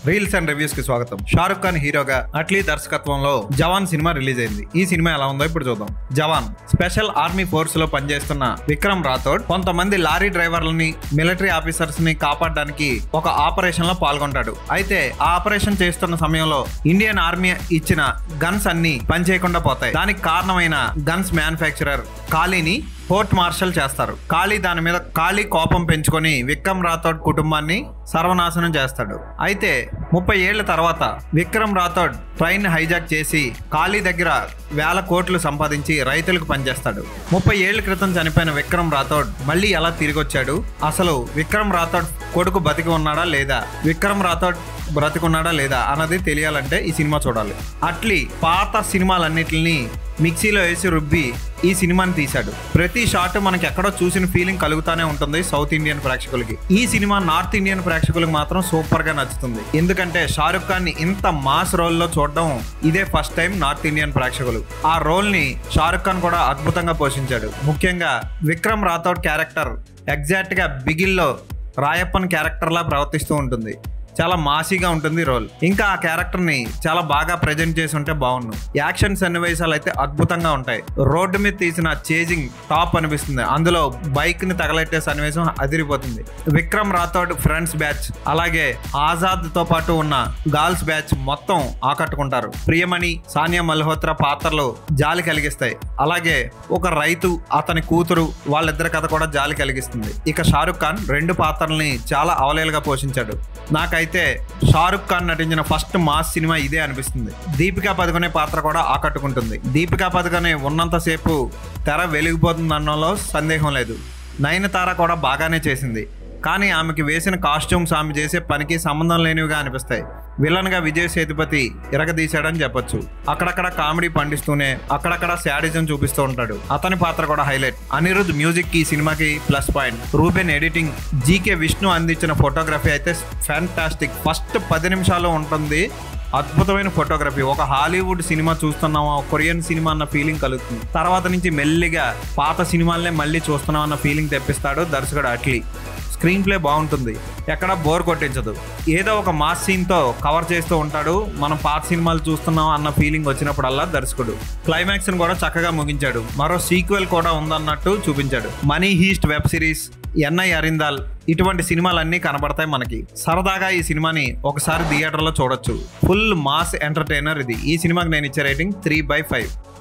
reels and reviews కి స్వాగతం షారుఖ్ ఖాన్ హీరోగా అట్లీ దర్శకత్వంలో జవాన్ సినిమా రిలీజ్ అయింది ఈ సినిమా ఎలా ఉందో ఇప్పుడు చూద్దాం జవాన్ స్పెషల్ ఆర్మీ ఫోర్స్ లో పనిచేస్తున్న విక్రమ్ రాథోడ్ కొంతమంది లారీ డ్రైవర్లని మిలిటరీ ఆఫీసర్స్ ని కాపాడడానికి ఒక ఆపరేషన్ లో పాల్గొంటాడు అయితే ఆ ఆపరేషన్ చేస్తున్న సమయంలో ఇండియన్ ఆర్మీ ఇచ్చిన గన్స్ అన్ని పనిచేయకుండా పోతాయి దానికి కారణమైన గన్స్ మ్యానుఫ్యాక్చరర్ ఖాళీని కోర్ట్ మార్షల్ చేస్తారు ఖాళీ దాని మీద ఖాళీ కోపం పెంచుకొని విక్రమ్ రాథోడ్ కుటుంబాన్ని సర్వనాశనం చేస్తాడు అయితే ముప్పై ఏళ్ల తర్వాత విక్రమ్ రాథోడ్ ట్రైన్ హైజాక్ చేసి ఖాళీ దగ్గర వేల కోట్లు సంపాదించి రైతులకు పనిచేస్తాడు ముప్పై ఏళ్ల క్రితం చనిపోయిన విక్రమ్ రాథోడ్ మళ్ళీ ఎలా తిరిగి వచ్చాడు అసలు విక్రమ్ రాథోడ్ కొడుకు బతికి ఉన్నాడా లేదా విక్రమ్ రాథోడ్ బ్రతికున్నాడా లేదా అన్నది తెలియాలంటే ఈ సినిమా చూడాలి అట్లీ పాత సినిమాలన్నిటిని మిక్సీలో వేసి రుబ్బి ఈ సినిమాని తీశాడు ప్రతి షాట్ మనకి ఎక్కడో చూసిన ఫీలింగ్ కలుగుతానే ఉంటుంది సౌత్ ఇండియన్ ప్రేక్షకులకి ఈ సినిమా నార్త్ ఇండియన్ ప్రేక్షకులకు మాత్రం సూపర్ గా నచ్చుతుంది ఎందుకంటే షారుఖ్ ఖాన్ ని ఇంత మాస్ రోల్ లో చూడడం ఇదే ఫస్ట్ టైం నార్త్ ఇండియన్ ప్రేక్షకులు ఆ రోల్ ని షారుఖ్ ఖాన్ కూడా అద్భుతంగా పోషించాడు ముఖ్యంగా విక్రమ్ రాథోడ్ క్యారెక్టర్ ఎగ్జాక్ట్ గా బిగిల్లో రాయప్పన్ క్యారెక్టర్ లా ప్రవర్తిస్తూ ఉంటుంది చాలా మాసీగా ఉంటుంది రోల్ ఇంకా ఆ క్యారెక్టర్ ని చాలా బాగా ప్రజెంట్ చేసి ఉంటే బాగుండు యాక్షన్ సన్నివేశాలు అయితే అద్భుతంగా ఉంటాయి రోడ్డు మీద తీసిన చేజింగ్ టాప్ అనిపిస్తుంది అందులో బైక్ ని తగలెట్టే సన్నివేశం అదిరిపోతుంది విక్రమ్ రాథోడ్ ఫ్రెండ్స్ బ్యాచ్ అలాగే ఆజాద్ తో పాటు ఉన్న గాల్స్ బ్యాచ్ మొత్తం ఆకట్టుకుంటారు ప్రియమణి సానియా మల్హోత్రా పాత్రలు జాలి కలిగిస్తాయి అలాగే ఒక రైతు అతని కూతురు వాళ్ళిద్దరి కథ కూడా జాలి కలిగిస్తుంది ఇక షారుఖ్ ఖాన్ రెండు పాత్రల్ని చాలా అవలేలుగా పోషించాడు నాకైతే షారుఖ్ ఖాన్ నటించిన ఫస్ట్ మాస్ సినిమా ఇదే అనిపిస్తుంది దీపికా పదుకొనే పాత్ర కూడా ఆకట్టుకుంటుంది దీపికా పదుకొనే ఉన్నంతసేపు తెర వెలిగిపోతుంది అనడంలో సందేహం లేదు నయనతార కూడా బాగానే చేసింది కానీ ఆమెకి వేసిన కాస్ట్యూమ్స్ ఆమె చేసే పనికి సంబంధం లేనివిగా అనిపిస్తాయి విలన్ గా విజయ్ సేతుపతి ఇరగదీశాడని చెప్పొచ్చు అక్కడక్కడ కామెడీ పండిస్తూనే అక్కడక్కడ శాడిజం చూపిస్తూ ఉంటాడు అతని పాత్ర కూడా హైలైట్ అనిరుద్ మ్యూజిక్ కి ఈ సినిమాకి plus point Ruben editing GK Vishnu అందించిన ఫోటోగ్రఫీ అయితే ఫ్యాంటాస్టిక్ ఫస్ట్ పది నిమిషాలు ఉంటుంది అద్భుతమైన ఫోటోగ్రఫీ ఒక హాలీవుడ్ సినిమా చూస్తున్నామా కొరియన్ సినిమా అన్న ఫీలింగ్ కలుగుతుంది తర్వాత నుంచి మెల్లిగా పాత సినిమాలనే మళ్ళీ చూస్తున్నాం అన్న ఫీలింగ్ తెప్పిస్తాడు దర్శకుడు అట్లీ స్క్రీన్ ప్లే బాగుంటుంది ఎక్కడ బోర్ కొట్టించదు ఏదో ఒక మాస్ సీన్ తో కవర్ చేస్తూ ఉంటాడు మనం పాత సినిమాలు చూస్తున్నాం అన్న ఫీలింగ్ వచ్చినప్పుడల్లా దర్శకుడు క్లైమాక్స్ ని కూడా చక్కగా ముగించాడు మరో సీక్వెల్ కూడా ఉందన్నట్టు చూపించాడు మనీ హీస్ట్ వెబ్ సిరీస్ ఎన్ఐ అరిందాల్ ఇటువంటి సినిమాలన్నీ కనబడతాయి మనకి సరదాగా ఈ సినిమాని ఒకసారి థియేటర్లో చూడొచ్చు ఫుల్ మాస్ ఎంటర్టైనర్ ఇది ఈ సినిమాకి నేను ఇచ్చే రేటింగ్ త్రీ బై ఫైవ్